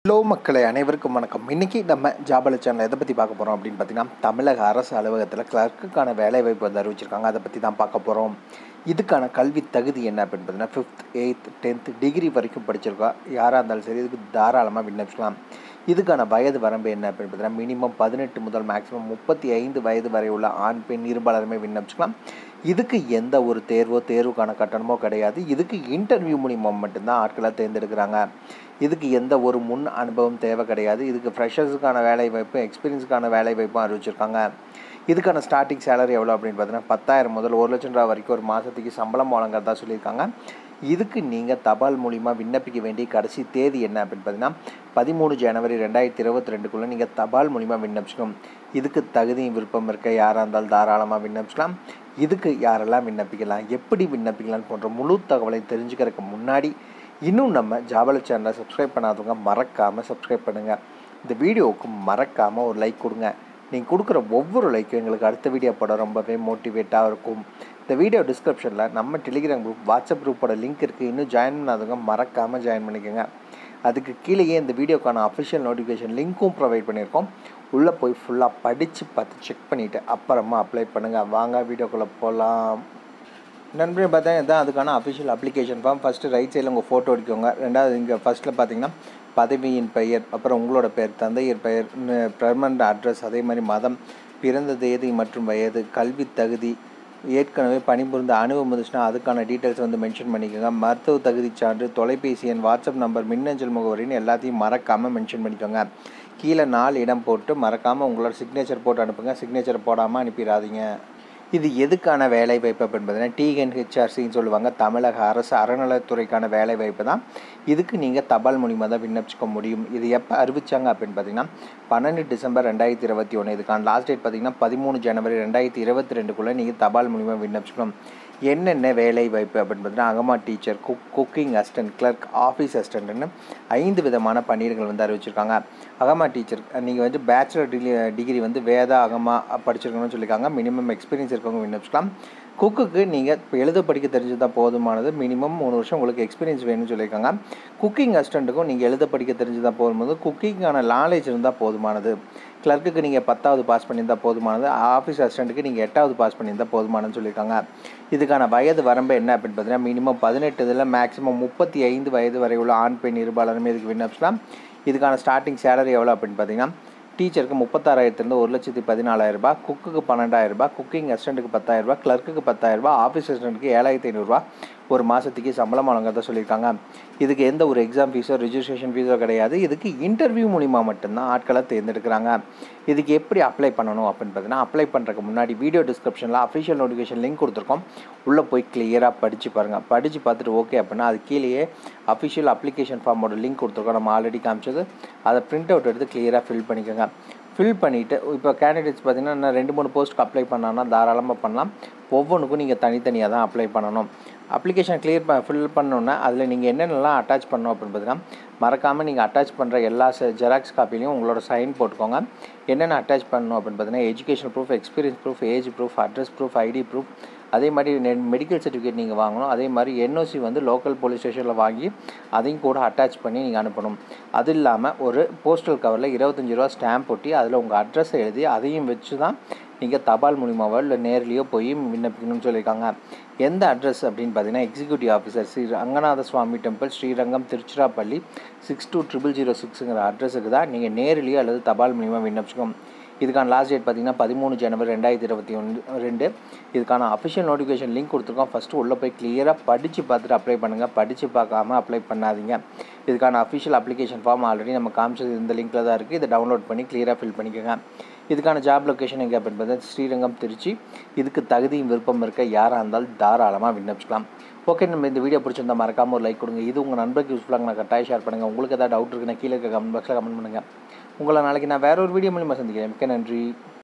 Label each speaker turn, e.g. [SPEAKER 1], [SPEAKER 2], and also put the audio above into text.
[SPEAKER 1] hello மக்களை அனைவருக்கும் வணக்கம் இன்றைக்கி நம்ம ஜாபல சேனல் எதை பற்றி பார்க்க போகிறோம் அப்படின்னு பார்த்தீங்கன்னா தமிழக அரசு அலுவலகத்தில் கிளர்க்குக்கான வேலைவாய்ப்பு வந்து அறிவிச்சிருக்காங்க அதை பற்றி தான் பார்க்க போகிறோம் இதுக்கான கல்வி தகுதி என்ன அப்படின்னு பார்த்தீங்கன்னா ஃபிஃப்த் எயித் டென்த் டிகிரி வரைக்கும் படிச்சிருக்கோம் யாராக இருந்தாலும் சரி இதுக்கு தாராளமாக விண்ணப்பிக்கலாம் இதுக்கான வயது வரம்பு என்ன அப்படின்னு பார்த்தீங்கன்னா மினிமம் பதினெட்டு முதல் மேக்ஸிமம் முப்பத்தி ஐந்து வயது வரை உள்ள ஆண் பெண் இருபாலருமே விண்ணப்பிச்சுக்கலாம் இதுக்கு எந்த ஒரு தேர்வோ தேர்வுக்கான கட்டணமோ கிடையாது இதுக்கு இன்டர்வியூ மூலியமாக மட்டும்தான் ஆட்களை தேர்ந்தெடுக்கிறாங்க இதுக்கு எந்த ஒரு முன் அனுபவம் தேவை கிடையாது இதுக்கு ஃப்ரெஷர்ஸுக்கான வேலை வாய்ப்பு எக்ஸ்பீரியன்ஸுக்கான வேலை வாய்ப்பும் அறிவிச்சிருக்காங்க இதுக்கான ஸ்டார்டிங் சேலரி எவ்வளோ அப்படின்னு பார்த்தீங்கன்னா பத்தாயிரம் முதல் ஒரு லட்சம் ரூபா வரைக்கும் ஒரு மாதத்துக்கு சம்பளம் வழங்குறதா சொல்லியிருக்காங்க இதுக்கு நீங்கள் தபால் மூலிமா விண்ணப்பிக்க வேண்டிய கடைசி தேதி என்ன அப்படின்னு பார்த்தீங்கன்னா பதிமூணு ஜனவரி ரெண்டாயிரத்தி இருபத்தி ரெண்டுக்குள்ளே நீங்கள் தபால் மூலிமா விண்ணப்பிச்சிக்கணும் இதுக்கு தகுதியும் விருப்பம் இருக்க யாராக இருந்தாலும் தாராளமாக விண்ணப்பிச்சிக்கலாம் இதுக்கு யாரெல்லாம் விண்ணப்பிக்கலாம் எப்படி விண்ணப்பிக்கலாம் போன்ற முழு தகவலை தெரிஞ்சுக்கிறதுக்கு முன்னாடி இன்னும் நம்ம ஜாபல சேனலை சப்ஸ்கிரைப் பண்ணாதவங்க மறக்காமல் சப்ஸ்கிரைப் பண்ணுங்கள் இந்த வீடியோவுக்கு மறக்காமல் ஒரு லைக் கொடுங்க நீங்கள் கொடுக்குற ஒவ்வொரு லைக்கும் எங்களுக்கு அடுத்த வீடியோ போட ரொம்பவே மோட்டிவேட்டாக இருக்கும் இந்த வீடியோ டிஸ்கிரிப்ஷனில் நம்ம டெலிகிராம் குரூப் வாட்ஸ்அப் குரூப்போட லிங்க் இருக்குது இன்னும் ஜாயின் பண்ணாதவங்க மறக்காமல் ஜாயின் பண்ணிக்கோங்க அதுக்கு கீழேயே இந்த வீடியோக்கான அஃபிஷியல் நோட்டிஃபிகேஷன் லிங்க்கும் ப்ரொவைட் பண்ணியிருக்கோம் உள்ளே போய் ஃபுல்லாக படித்து பார்த்து செக் பண்ணிவிட்டு அப்புறமா அப்ளை பண்ணுங்கள் வாங்க வீடியோக்குள்ளே போகலாம் நண்பர்களே பார்த்தா இதுதான் அதுக்கான official application form first right சைடில் உங்கள் ஃபோட்டோ எடுக்கோங்க ரெண்டாவது இங்கே ஃபஸ்ட்டில் பார்த்தீங்கன்னா பதவியின் பெயர் அப்புறம் உங்களோட பெயர் தந்தையர் பெயர் பெர்மனண்ட் அட்ரஸ் அதே மாதிரி மதம் பிறந்த தேதி மற்றும் வயது கல்வி தகுதி ஏற்கனவே பணிபுரிந்த அனுபவம் இருந்துச்சுன்னா அதுக்கான டீட்டெயில்ஸ் வந்து மென்ஷன் பண்ணிக்கோங்க மருத்துவ தகுதி சான்று தொலைபேசி எண் வாட்ஸ்அப் நம்பர் மின்னஞ்சல் முகவரின்னு எல்லாத்தையும் மறக்காமல் மென்ஷன் பண்ணிக்கோங்க கீழே நாலு இடம் போட்டு மறக்காமல் உங்களோட சிக்னேச்சர் போட்டு அனுப்புங்க சிக்னேச்சர் போடாமல் அனுப்பிடாதீங்க இது எதுக்கான வேலை வாய்ப்பு அப்படின்னு பார்த்தீங்கன்னா டிஎன்ஹெச்ஆர்சின்னு சொல்லுவாங்க தமிழக அரசு அறநிலைத்துறைக்கான வேலை வாய்ப்பு தான் இதுக்கு நீங்கள் தபால் மூலிமா தான் விண்ணப்பிச்சுக்க முடியும் இது எப்போ அறிவிச்சாங்க அப்படின்னு பார்த்தீங்கன்னா பன்னெண்டு டிசம்பர் ரெண்டாயிரத்தி இருபத்தி ஒன்று இதுக்கான லாஸ்ட் டேட் பார்த்தீங்கன்னா பதிமூணு ஜனவரி ரெண்டாயிரத்தி இருபத்தி ரெண்டுக்குள்ளே நீங்கள் தபால் மூலிமா விண்ணப்பிச்சுக்கணும் என்னென்ன வேலை வாய்ப்பு அப்படின்னு பார்த்தீங்கன்னா அகமா teacher cook cooking assistant clerk office அசிஸ்டன்ட்னு ஐந்து விதமான பணியிடங்கள் வந்து அறிவிச்சிருக்காங்க அகமா டீச்சர் நீங்கள் வந்து பேச்சுலர் டிகிரி டிகிரி வந்து வேதா அகமா படிச்சிருக்கணும்னு சொல்லியிருக்காங்க மினிமம் எக்ஸ்பீரியன்ஸ் இருக்கவங்க விண்ணப்பிச்சுக்கலாம் குக்குக்கு நீங்கள் இப்போ எழுத படிக்க தெரிஞ்சதான் போதுமானது மினிமம் மூணு வருஷம் உங்களுக்கு எக்ஸ்பீரியன்ஸ் வேணும்னு சொல்லியிருக்காங்க குக்கிங் அசிஸ்டண்ட்டுக்கும் நீங்கள் எழுத படிக்க தெரிஞ்சதான் போதுமானது குக்கிங்கான நாலேஜ் இருந்தால் போதுமானது கிளர்க்குக்கு நீங்கள் பத்தாவது பாஸ் பண்ணியிருந்தால் போதுமானது ஆஃபீஸ் அசிஸ்டண்ட்டுக்கு நீங்கள் எட்டாவது பாஸ் பண்ணியிருந்தால் போதுமானதுன்னு சொல்லியிருக்காங்க இதுக்கான வயது வரம்பு என்ன அப்படின்னு பார்த்தீங்கன்னா மினிமம் பதினெட்டு இதில் மேக்ஸிமம் முப்பத்தி ஐந்து வயது வரை உள்ள ஆண் பெண் இருபாலருமே இதுக்கு விண்ணப்பிச்சலாம் இதுக்கான ஸ்டார்டிங் சேலரி எவ்வளோ அப்படின்னு பார்த்தீங்கன்னா டீச்சருக்கு முப்பத்தாறாயிரத்துலேருந்து ஒரு லட்சத்தி பதினாலாயிரரூபா குக்குக்கு பன்னெண்டாயிரரூபா குக்கிங் அசிஸ்டண்ட்டுக்கு பத்தாயிரரூபா கிளர்க்குக்கு பத்தாயிரரூபா ஆஃபீஸ் அசிஸ்டண்ட்டுக்கு ஏழாயிரத்தி ஐநூறுரூவா ஒரு மாதத்துக்கு சம்பளம் வழங்குறதா சொல்லியிருக்காங்க இதுக்கு எந்த ஒரு எக்ஸாம் ஃபீஸோ ரிஜிஸ்ட்ரேஷன் ஃபீஸோ கிடையாது இதுக்கு இன்டர்வியூ மூலிமா மட்டும்தான் ஆட்களை தேர்ந்தெடுக்கிறாங்க இதுக்கு எப்படி அப்ளை பண்ணணும் அப்படின்னு பார்த்தீங்கன்னா அப்ளை பண்ணுறதுக்கு முன்னாடி வீடியோ டிஸ்கிரிப்ஷனில் அஃபிஷியல் நோட்டிஃபிகேஷன் லிங்க் கொடுத்துருக்கோம் உள்ளே போய் கிளியராக படித்து பாருங்கள் படித்து பார்த்துட்டு ஓகே அப்படின்னா அது கீழேயே அஃபிஷியல் அப்ளிகேஷன் ஃபார்மோட லிங்க் கொடுத்துருக்கோம் நம்ம ஆல்ரெடி காமிச்சது அதை பிரிண்ட் அவுட் எடுத்து கிளியராக ஃபில் பண்ணிக்கோங்க ஃபில் பண்ணிவிட்டு இப்போ கேண்டிடேட்ஸ் பார்த்திங்கன்னா நான் ரெண்டு மூணு போஸ்ட்டுக்கு அப்ளை பண்ணான்னா தாராளமாக பண்ணலாம் ஒவ்வொன்றுக்கும் நீங்கள் தனித்தனியாக தான் அப்ளை பண்ணணும் அப்ளிகேஷன் கிளியர் ப ஃபில் பண்ணோன்னா அதில் நீங்கள் என்னென்னலாம் அட்டாச் பண்ணணும் அப்படின்னு பார்த்தீங்கன்னா மறக்காமல் நீங்கள் அட்டாச் பண்ணுற எல்லா ஜெராக்ஸ் காப்பிலையும் உங்களோட சைன் போட்டுக்கோங்க என்னென்ன அட்டாச் பண்ணணும் அப்படின்னு பார்த்தீங்கன்னா education proof experience proof age proof address proof ID proof அதே மாதிரி மெடிக்கல் சர்டிஃபிகேட் நீங்கள் வாங்கணும் அதே மாதிரி என்ஓசி வந்து லோக்கல் போலீஸ் ஸ்டேஷனில் வாங்கி அதையும் கூட அட்டாச் பண்ணி நீங்கள் அனுப்பணும் அது இல்லாமல் ஒரு போஸ்டல் கவரில் இருபத்தஞ்சி ரூபா ஸ்டாம்ப் ஒட்டி அதில் உங்கள் அட்ரஸை எழுதி அதையும் வச்சு தான் நீங்கள் தபால் மூலிமாவோ இல்லை நேர்லேயோ போய் விண்ணப்பிக்கணும்னு சொல்லியிருக்காங்க எந்த அட்ரஸ் அப்படின்னு பார்த்தீங்கன்னா executive officer Sri Ranganatha Swamy temple Srirangam Tiruchirappalli six two triple zero சிக்ஸுங்கிற அட்ரஸுக்கு தான் நீங்கள் நேர்லேயோ அல்லது தபால் மூலிமா விண்ணப்பிச்சுக்கோங்க இதுக்கான லாஸ்ட் டேட் பார்த்தீங்கன்னா பதிமூணு ஜனவரி ரெண்டாயிரத்தி இருபத்தி ஒன்று ரெண்டு இதுக்கான அஃபிஷியல் நோட்டிஃபிகேஷன் லிங்க் கொடுத்துருக்கோம் ஃபஸ்ட்டு உள்ளே போய் கிளியராக படித்து பார்த்துட்டு அப்ளை பண்ணுங்கள் படித்து பார்க்காம அப்ளை பண்ணாதீங்க இதுக்கான அஃபிஷியல் அப்ளிகேஷன் ஃபார்ம் ஆல்ரெடி நம்ம காமிச்சது இந்த லிங்க்கில் தான் இருக்குது இதை டவுன்லோட் பண்ணி கிளியராக ஃபில் பண்ணிக்கோங்க இதுக்கான ஜாப் லொக்கேஷன் எங்கே அப்படின்னு பார்த்தா ஸ்ரீரங்கம் திருச்சி இதுக்கு தகுதியும் விருப்பம் இருக்க யாராக இருந்தாலும் தாராளமாக விண்ணப்பிச்சுக்கலாம் ஓகே நம்ம இந்த வீடியோ பிடிச்சிருந்தா மறக்காமல் ஒரு லைக் கொடுங்க இது உங்கள் நண்பருக்கு யூஸ்ஃபுல்லாக நான் கட்டாயம் ஷேர் பண்ணுங்கள் உங்களுக்கு ஏதாவது டவுட் இருக்குன்னா கீழே இருக்க கமெண்ட் பாக்ஸில் கமெண்ட் பண்ணுங்கள் உங்களை நாளைக்கு நான் வேற ஒரு வீடியோ மூலியமாக சந்திக்கிறேன் மிக்க நன்றி